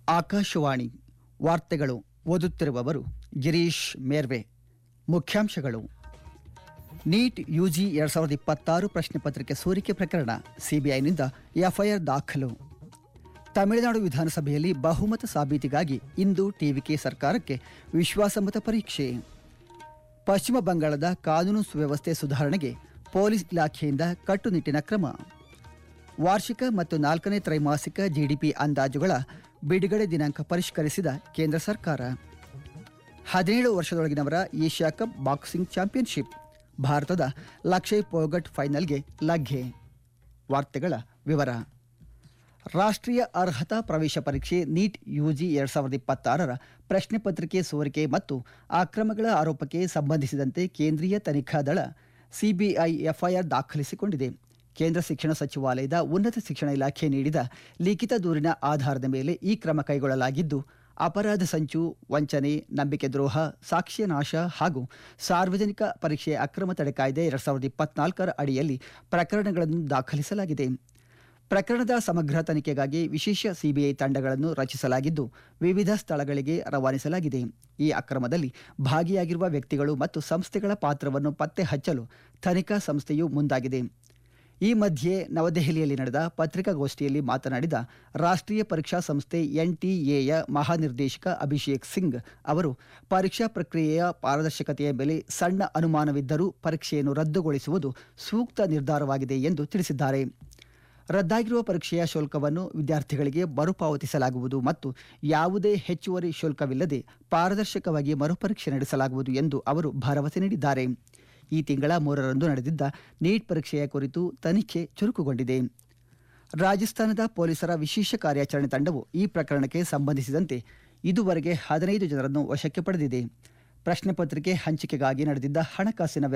ಆಕಾಶವಾಣಿ ವಾರ್ತೆಗಳು ಓದುತ್ತಿರುವವರು ಗಿರೀಶ್ ಮೇರ್ವೆ ಮುಖ್ಯಾಂಶಗಳು ನೀಟ್ ಯುಜಿ ಎರಡ್ ಸಾವಿರದ ಇಪ್ಪತ್ತಾರು ಪ್ರಶ್ನೆ ಪತ್ರಿಕೆ ಸೋರಿಕೆ ಪ್ರಕರಣ ಸಿಬಿಐನಿಂದ ಎಫ್ಐಆರ್ ದಾಖಲು ತಮಿಳುನಾಡು ವಿಧಾನಸಭೆಯಲ್ಲಿ ಬಹುಮತ ಸಾಬೀತಿಗಾಗಿ ಇಂದು ಟಿವಿಕೆ ಸರ್ಕಾರಕ್ಕೆ ವಿಶ್ವಾಸಮತ ಪರೀಕ್ಷೆ ಪಶ್ಚಿಮ ಬಂಗಾಳದ ಕಾನೂನು ಸುವ್ಯವಸ್ಥೆ ಸುಧಾರಣೆಗೆ ಪೊಲೀಸ್ ಇಲಾಖೆಯಿಂದ ಕಟ್ಟುನಿಟ್ಟಿನ ಕ್ರಮ ವಾರ್ಷಿಕ ಮತ್ತು ನಾಲ್ಕನೇ ತ್ರೈಮಾಸಿಕ ಜಿಡಿಪಿ ಅಂದಾಜುಗಳ ಬಿಡುಗಡೆ ದಿನಾಂಕ ಪರಿಷ್ಕರಿಸಿದ ಕೇಂದ್ರ ಸರ್ಕಾರ ಹದಿನೇಳು ವರ್ಷದೊಳಗಿನವರ ಏಷ್ಯಾ ಕಪ್ ಬಾಕ್ಸಿಂಗ್ ಚಾಂಪಿಯನ್ಶಿಪ್ ಭಾರತದ ಲಕ್ಷಯ್ ಪೋಗಟ್ ಫೈನಲ್ಗೆ ಲಗ್ಗೆ ವಾರ್ತೆಗಳ ವಿವರ ರಾಷ್ಟ್ರೀಯ ಅರ್ಹತಾ ಪ್ರವೇಶ ಪರೀಕ್ಷೆ ನೀಟ್ ಯುಜಿ ಎರಡ್ ಸಾವಿರದ ಇಪ್ಪತ್ತಾರರ ಪ್ರಶ್ನೆ ಪತ್ರಿಕೆ ಸೋರಿಕೆ ಮತ್ತು ಅಕ್ರಮಗಳ ಆರೋಪಕ್ಕೆ ಸಂಬಂಧಿಸಿದಂತೆ ಕೇಂದ್ರೀಯ ತನಿಖಾ ದಳ ಸಿಬಿಐ ಎಫ್ಐಆರ್ ದಾಖಲಿಸಿಕೊಂಡಿದೆ ಕೇಂದ್ರ ಶಿಕ್ಷಣ ಸಚಿವಾಲಯದ ಉನ್ನತ ಶಿಕ್ಷಣ ಇಲಾಖೆ ನೀಡಿದ ಲಿಖಿತ ದೂರಿನ ಆಧಾರದ ಮೇಲೆ ಈ ಕ್ರಮ ಕೈಗೊಳ್ಳಲಾಗಿದ್ದು ಅಪರಾಧ ಸಂಚು ವಂಚನೆ ನಂಬಿಕೆ ದ್ರೋಹ ಸಾಕ್ಷ್ಯ ನಾಶ ಹಾಗೂ ಸಾರ್ವಜನಿಕ ಪರೀಕ್ಷೆಯ ಅಕ್ರಮ ತಡೆ ಕಾಯ್ದೆ ಎರಡ್ ಸಾವಿರದ ಇಪ್ಪತ್ನಾಲ್ಕರ ಅಡಿಯಲ್ಲಿ ಪ್ರಕರಣಗಳನ್ನು ದಾಖಲಿಸಲಾಗಿದೆ ಪ್ರಕರಣದ ಸಮಗ್ರ ತನಿಖೆಗಾಗಿ ವಿಶೇಷ ಸಿಬಿಐ ತಂಡಗಳನ್ನು ರಚಿಸಲಾಗಿದ್ದು ವಿವಿಧ ಸ್ಥಳಗಳಿಗೆ ರವಾನಿಸಲಾಗಿದೆ ಈ ಅಕ್ರಮದಲ್ಲಿ ಭಾಗಿಯಾಗಿರುವ ವ್ಯಕ್ತಿಗಳು ಮತ್ತು ಸಂಸ್ಥೆಗಳ ಪಾತ್ರವನ್ನು ಪತ್ತೆ ಹಚ್ಚಲು ತನಿಖಾ ಸಂಸ್ಥೆಯು ಮುಂದಾಗಿದೆ ಈ ಮಧ್ಯೆ ನವದೆಹಲಿಯಲ್ಲಿ ನಡೆದ ಪತ್ರಿಕಾಗೋಷ್ಠಿಯಲ್ಲಿ ಮಾತನಾಡಿದ ರಾಷ್ಟ್ರೀಯ ಪರೀಕ್ಷಾ ಸಂಸ್ಥೆ ಎನ್ಟಿಎಯ ಮಹಾನಿರ್ದೇಶಕ ಅಭಿಷೇಕ್ ಸಿಂಗ್ ಅವರು ಪರೀಕ್ಷಾ ಪ್ರಕ್ರಿಯೆಯ ಪಾರದರ್ಶಕತೆಯ ಮೇಲೆ ಸಣ್ಣ ಅನುಮಾನವಿದ್ದರೂ ಪರೀಕ್ಷೆಯನ್ನು ರದ್ದುಗೊಳಿಸುವುದು ಸೂಕ್ತ ನಿರ್ಧಾರವಾಗಿದೆ ಎಂದು ತಿಳಿಸಿದ್ದಾರೆ ರದ್ದಾಗಿರುವ ಪರೀಕ್ಷೆಯ ಶುಲ್ಕವನ್ನು ವಿದ್ಯಾರ್ಥಿಗಳಿಗೆ ಮರುಪಾವತಿಸಲಾಗುವುದು ಮತ್ತು ಯಾವುದೇ ಹೆಚ್ಚುವರಿ ಶುಲ್ಕವಿಲ್ಲದೆ ಪಾರದರ್ಶಕವಾಗಿ ಮರುಪರೀಕ್ಷೆ ನಡೆಸಲಾಗುವುದು ಎಂದು ಅವರು ಭರವಸೆ ನೀಡಿದ್ದಾರೆ ಈ ತಿಂಗಳ ಮೂರರಂದು ನಡೆದಿದ್ದ ನೀಟ್ ಪರೀಕ್ಷೆಯ ಕುರಿತು ತನಿಖೆ ಚುರುಕುಗೊಂಡಿದೆ ರಾಜಸ್ಥಾನದ ಪೊಲೀಸರ ವಿಶೇಷ ಕಾರ್ಯಾಚರಣೆ ತಂಡವು ಈ ಪ್ರಕರಣಕ್ಕೆ ಸಂಬಂಧಿಸಿದಂತೆ ಇದುವರೆಗೆ ಹದಿನೈದು ಜನರನ್ನು ವಶಕ್ಕೆ ಪಡೆದಿದೆ ಪ್ರಶ್ನೆ ಪತ್ರಿಕೆ ಹಂಚಿಕೆಗಾಗಿ ನಡೆದಿದ್ದ ಹಣಕಾಸಿನ